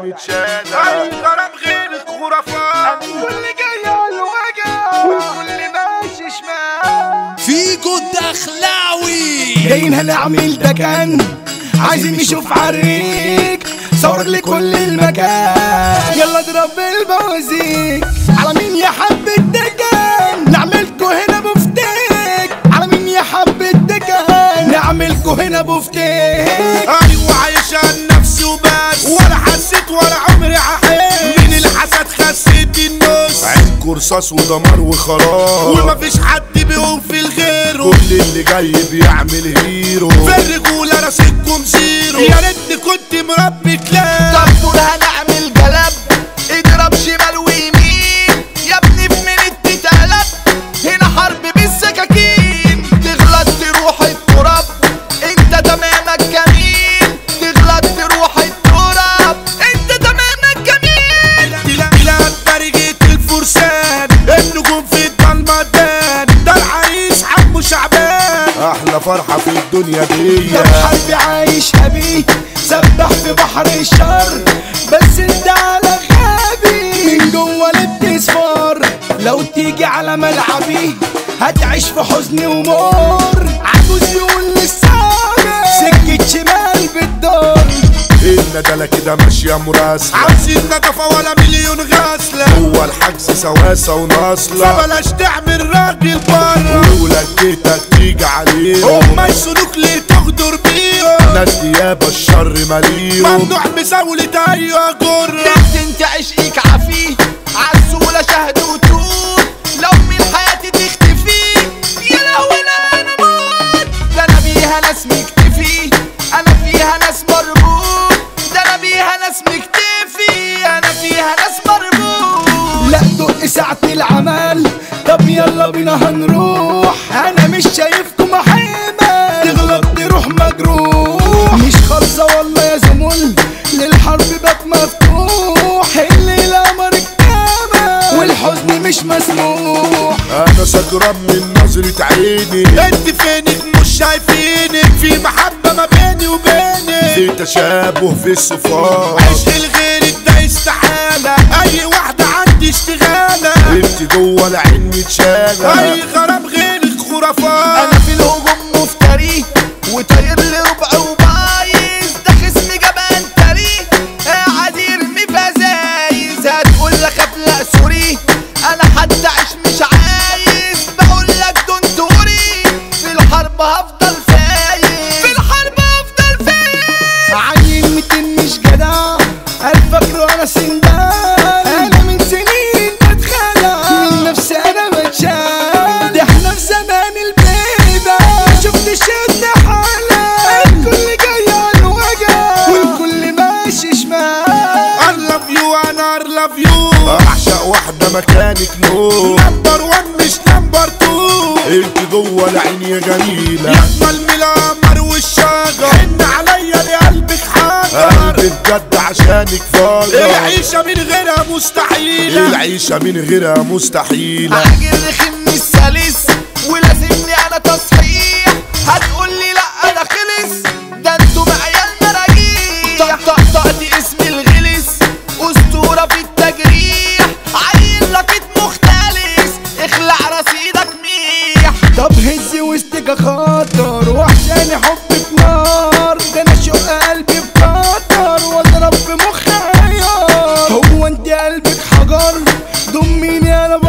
متشالة اي كلام غير خرافات واللي جاي على الوجع والكل ماشي شمال فيجو الدخلاوي جايين هنعمل ده كان عايزين نشوف عريك صور لكل المكان يلا اضرب البوزيك على مين يا حبة دكان نعملكو هنا بفتيك على مين يا حبة دكان نعملكو هنا بفتيك ايوه عايش عن نفسي وبس ولا حسيت ولا عمري هحس من الحسد خسيت النص عينكوا رصاص ودمار وخلاص ومفيش حد بيقوم في الغيره كل اللي جاي بيعمل هيرو في الرجولة راسكم زيرو يا ريتني كنت مربي كلاب طب هنعمل جلب اضرب شمال ويمين يا ابني في من تتقلب هنا حرب بالسكاكين تغلط تروح التراب انت تمامك جميل تغلط تروح التراب انت تمامك جميل تلاقي طريقة الفرسان النجوم في الضلمة دان ده العريس عمو شعبان احلى فرحة في الدنيا دي ده حرب عايشها بيه سبح في بحر الشر بس انت على غابي من جوه الابتسفار لو تيجي على ملعبي هتعيش في حزن ومر عجوز يقول للسامع سكة شمال بالدار الندلة كده ماشية مراسلة عاوزين نضفة ولا مليون غسلة هو الحجز سواسة وناصلة فبلاش تعمل راجل بره ولكيتك تيجي عليهم هما يسلوك ليه تغدر بيهم ناس ديابة الشر مليهم ممنوع مزاولة ايوه جرة بنت انت عشقك عفيه عسولة شهد وتوت لو من حياتي تختفي يا لهوي لا انا موت ده انا بيها ناس مكتفي انا فيها ناس مربوط ده انا بيها ناس مكتفي انا فيها ناس مربوط لا دق ساعة العمل طب يلا بينا هنروح انا مش شايفكم حيمة تغلط تروح مجروح مش خالصة والله يا زمل للحرب باب مفتوح الليلة قمر الكامل والحزن مش مسموح انا سكران من نظرة عيني انت فينك مش شايفينك في محبة ما بيني وبينك في تشابه في الصفات عشق لغيرك ده استحالة اي واحدة عندي اشتغالة انت جوه العين متشالة اي غرام غيرك خرافات انا في الهجوم مفتري وطاير لربع وبايظ ده خصمي جبان تري قاعد يرمي فزايز هتقول لك ابلق سوري انا حتى عيش مش عايز بقول لك دون توري في الحرب هفضل فايز في الحرب هفضل فايز عيل متين مش جدع ألف فاكره أنا سندان أنا من سنين بتخلع من نفسي أنا بتشال ده احنا في زمان البيضة شفت شد حالة الكل جاي على الوجع والكل ماشي شمال I love you انا I love you اعشق واحدة مكانك نور نمبر وان مش نمبر تو انت جوه العين يا جميلة يا اجمل من القمر والشجر حن عليا لقلبك حجر قلبي بجد عشانك فاجر العيشة من غيرها مستحيلة العيشة من غيرها مستحيلة عاجل رخم السلس ولازمني انا تصحيح هتقولي لا انا خلص ده انتوا عيال مراجيح طقطقتي اسم الغلس اسطورة في التجريح عيل لقيت مختلس اخلع رصيدك ميح طب هز وسطك خاطر وحشاني حبك نار ده انا شق قلبي بخاطر واضرب في مخي عيار هو انت قلبك حجر ضميني انا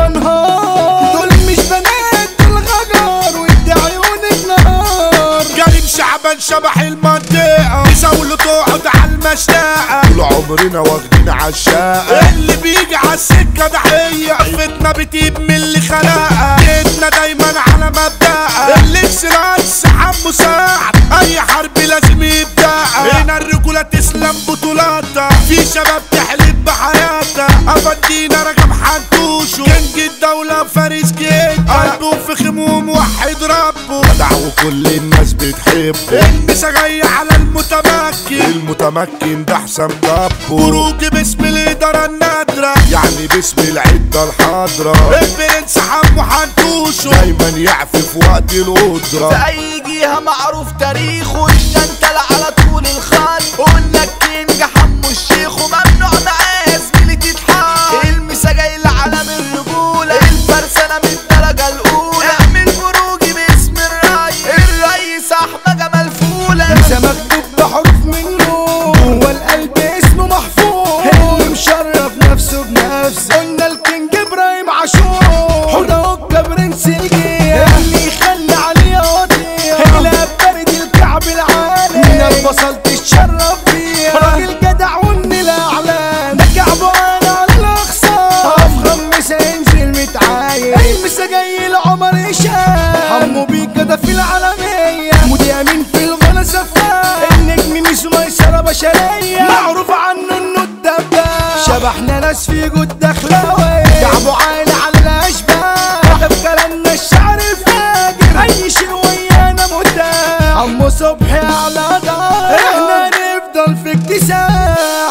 بنهار دول مش بنات دول غجر وانت عيونك نهار كريم شعبان شبح المنطقة يساولوا تقعد على المشنقة طول عمرنا واخدين عالشاقة اللي بيجي على السكة ضحية فتنة بتجيب من اللي خلقها ايدنا دايما على مبدأها اللي راس حمو ساعد اي حرب لازم يبدأها هنا الرجولة تسلم بطولاتها في شباب تحلم بحياتها افندينا رقم حنتوشو كنج الدولة فارس جيد قلبه في خموم وحد ربه جدع وكل الناس بتحبه المسا جاية على المتمكن المتمكن ده احسن كبه بروج باسم الإدارة النادرة يعني باسم العدة الحاضرة البرنس حمو حنتوشو دايما يعفي في وقت القدرة في اي جهة معروف تاريخه الشنتل على طول الخط قلنا الكينج حمو الشيخ وممنوع وصلت الشرف فيها راجل جدع ومن الاعلام ده كعبه انا على الاقصى افخم مسا ينزل متعايد المسا جاي لعمر هشام حمو بيك ده في العالمية مودي امين في الغلا سفاح النجم ميسو ميسرة بشرية معروف عنه انه الدباب شبحنا ناس في جود دخلاوي كعبه عالي على الاشباح ده في كلامنا الشعر الفاجر اي شيء ويانا متاح عمو صبحي على دار احنا نفضل في اكتساح